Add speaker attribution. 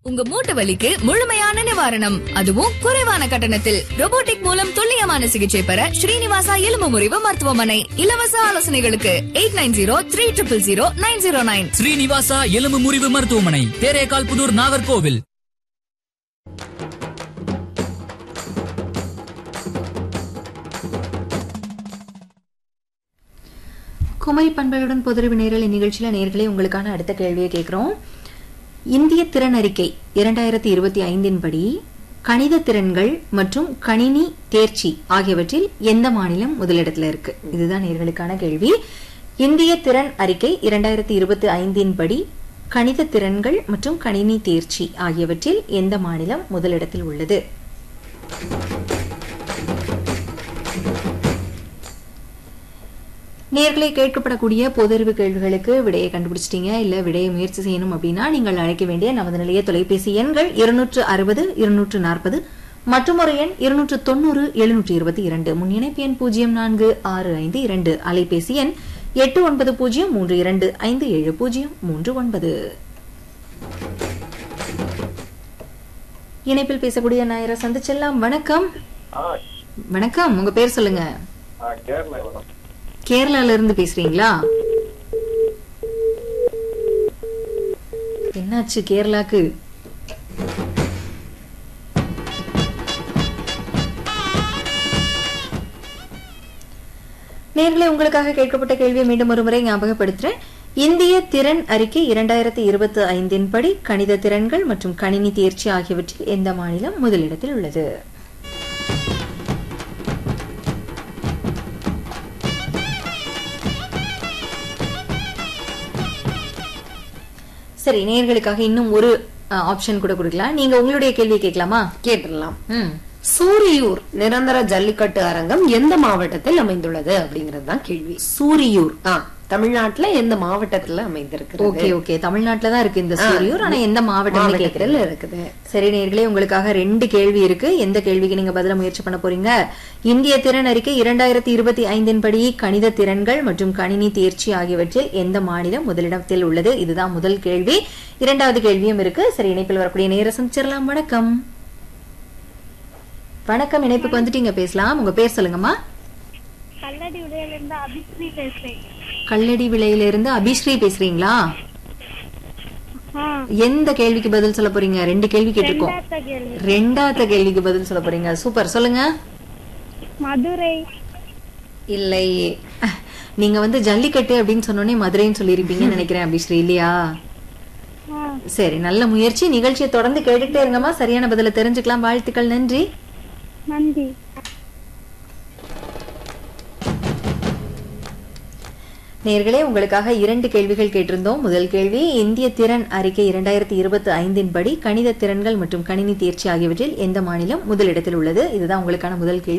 Speaker 1: உங்க மூட்டு வலிக்கு முழுமையான நிவாரணம் அதுவும் குறைவான கட்டணத்தில் robotic மூலம் துல்லியமான சிகிச்சை பெற ஸ்ரீனிவாசா எலும்பு முறிவு மருத்துவமனை இலவச ஆலோசனைகளுக்கு eight nine zero three triple zero nine zero nine
Speaker 2: Srinivasa எலும்பு முறிவு மருத்துவமனை தேரேகால் புதூர் நாகர்கோவில்
Speaker 3: குமரி பண்புகளுடன் பொதுறிவு நேரல் இந்நிகழ்ச்சியில நேர்களே உங்களுக்கான அடுத்த கேள்வியை கேட்கிறோம் இந்திய திறன் அறிக்கை இரண்டாயிரத்தி இருபத்தி ஐந்தின் படி கணித திறன்கள் மற்றும் கணினி தேர்ச்சி ஆகியவற்றில் எந்த மாநிலம் முதலிடத்துல இருக்கு இதுதான் நேர்களுக்கான கேள்வி இந்திய திறன் அறிக்கை இரண்டாயிரத்தி இருபத்தி ஐந்தின் படி கணித திறன்கள் மற்றும் கணினி தேர்ச்சி ஆகியவற்றில் எந்த மாநிலம் முதலிடத்தில் உள்ளது நேர்களை கேட்கப்படக்கூடிய பொதறிவு கேள்விகளுக்கு விடையை கண்டுபிடிச்சிட்டீங்க இல்ல விடையை முயற்சி செய்யணும் அப்படின்னா நீங்கள் அழைக்க வேண்டிய நமது நிலைய தொலைபேசி எண்கள் இருநூற்று அறுபது இருநூற்று நாற்பது மற்றும் ஒரு எண் இருநூற்று தொண்ணூறு எழுநூற்று இருபத்தி இரண்டு முன் இணைப்பு எண் பூஜ்ஜியம் நான்கு ஆறு ஐந்து இரண்டு அலைபேசி எண் எட்டு ஒன்பது பூஜ்ஜியம் மூன்று இரண்டு ஐந்து ஏழு பூஜ்ஜியம் மூன்று ஒன்பது இணைப்பில் பேசக்கூடிய நாயரை சந்திச்செல்லாம் வணக்கம்
Speaker 4: ஆ
Speaker 3: வணக்கம் உங்க பேர் சொல்லுங்க
Speaker 4: ஆ கேரளா மேடம்
Speaker 3: கேரளால இருந்து பேசுறீங்களா என்னாச்சு கேரளாக்கு நேர்களே உங்களுக்காக கேட்கப்பட்ட கேள்வியை மீண்டும் ஒருமுறை ஞாபகப்படுத்துறேன் இந்திய திறன் அறிக்கை இரண்டாயிரத்தி இருபத்தி ஐந்தின் படி கணித திறன்கள் மற்றும் கணினி தேர்ச்சி ஆகியவற்றில் எந்த மாநிலம் முதலிடத்தில் உள்ளது சரி நேர்களுக்காக இன்னும் ஒரு ஆப்ஷன் கூட கொடுக்கலாம் நீங்க உங்களுடைய கேள்வியை கேட்கலாமா
Speaker 5: கேட்டுடலாம்
Speaker 3: ம்
Speaker 5: சூரியூர் நிரந்தர ஜல்லிக்கட்டு அரங்கம் எந்த மாவட்டத்தில் அமைந்துள்ளது அப்படிங்கிறது தான் கேள்வி
Speaker 3: சூரியூர்
Speaker 5: ஆ தமிழ்நாட்டுல எந்த மாவட்டத்துல அமைந்திருக்கிறது
Speaker 3: ஓகே ஓகே தமிழ்நாட்டுல தான் இருக்கு இந்த சூரியூர் ஆனா எந்த மாவட்டம்னு
Speaker 5: மாவட்டத்தில்
Speaker 3: கேக்குறீங்க
Speaker 5: இருக்குது
Speaker 3: சரி நேர்களே உங்களுக்காக ரெண்டு கேள்வி இருக்கு எந்த கேள்விக்கு நீங்க பதில முயற்சி பண்ண போறீங்க இந்திய திறன் அறிக்கை இரண்டாயிரத்தி இருபத்தி ஐந்தின் படி கணித திறன்கள் மற்றும் கணினி தேர்ச்சி ஆகியவற்றில் எந்த மாநிலம் முதலிடத்தில் உள்ளது இதுதான் முதல் கேள்வி இரண்டாவது கேள்வியும் இருக்கு சரி இணைப்பில் வரக்கூடிய நேர சந்திச்சிடலாம் வணக்கம் வணக்கம் இணைப்புக்கு வந்துட்டீங்க பேசலாம் உங்க பேர் சொல்லுங்கம்மா
Speaker 6: கல்லடி உடையில இருந்து அபிஸ்ரீ பேசுறேன்
Speaker 3: கல்லடி விலையிலிருந்து அபிஸ்ரீ பேசுறீங்களா
Speaker 6: ஆ,
Speaker 3: எந்த கேள்விக்கு பதில் சொல்ல போறீங்க ரெண்டு கேள்வி கேட்டிருக்கோம்
Speaker 6: ரெண்டாத்த கேள்வி
Speaker 3: ரெண்டாவது கேள்விக்கு பதில் சொல்ல போறீங்க சூப்பர் சொல்லுங்க
Speaker 6: மதுரை
Speaker 5: இல்லை
Speaker 3: நீங்க வந்து ஜல்லிக்கட்டு அப்படின்னு சொன்னோடனே மதுரைன்னு சொல்லியிருப்பீங்கன்னு நினைக்கிறேன் அபிஸ்ரீ இல்லையா
Speaker 6: ஆ,
Speaker 3: சரி நல்ல முயற்சி நிகழ்ச்சியை தொடர்ந்து கேட்டுக்கிட்டே இருங்கம்மா சரியான பதில தெரிஞ்சுக்கலாம் வாழ்த்துக்கள் நன்றி
Speaker 6: நன்றி
Speaker 3: நேர்களே உங்களுக்காக இரண்டு கேள்விகள் கேட்டிருந்தோம் முதல் கேள்வி இந்திய திறன் அறிக்கை இரண்டாயிரத்தி இருபத்தி ஐந்தின் படி கணித திறன்கள் மற்றும் கணினி தேர்ச்சி ஆகியவற்றில் எந்த மாநிலம் முதலிடத்தில் உள்ளது இதுதான் உங்களுக்கான முதல் கேள்வி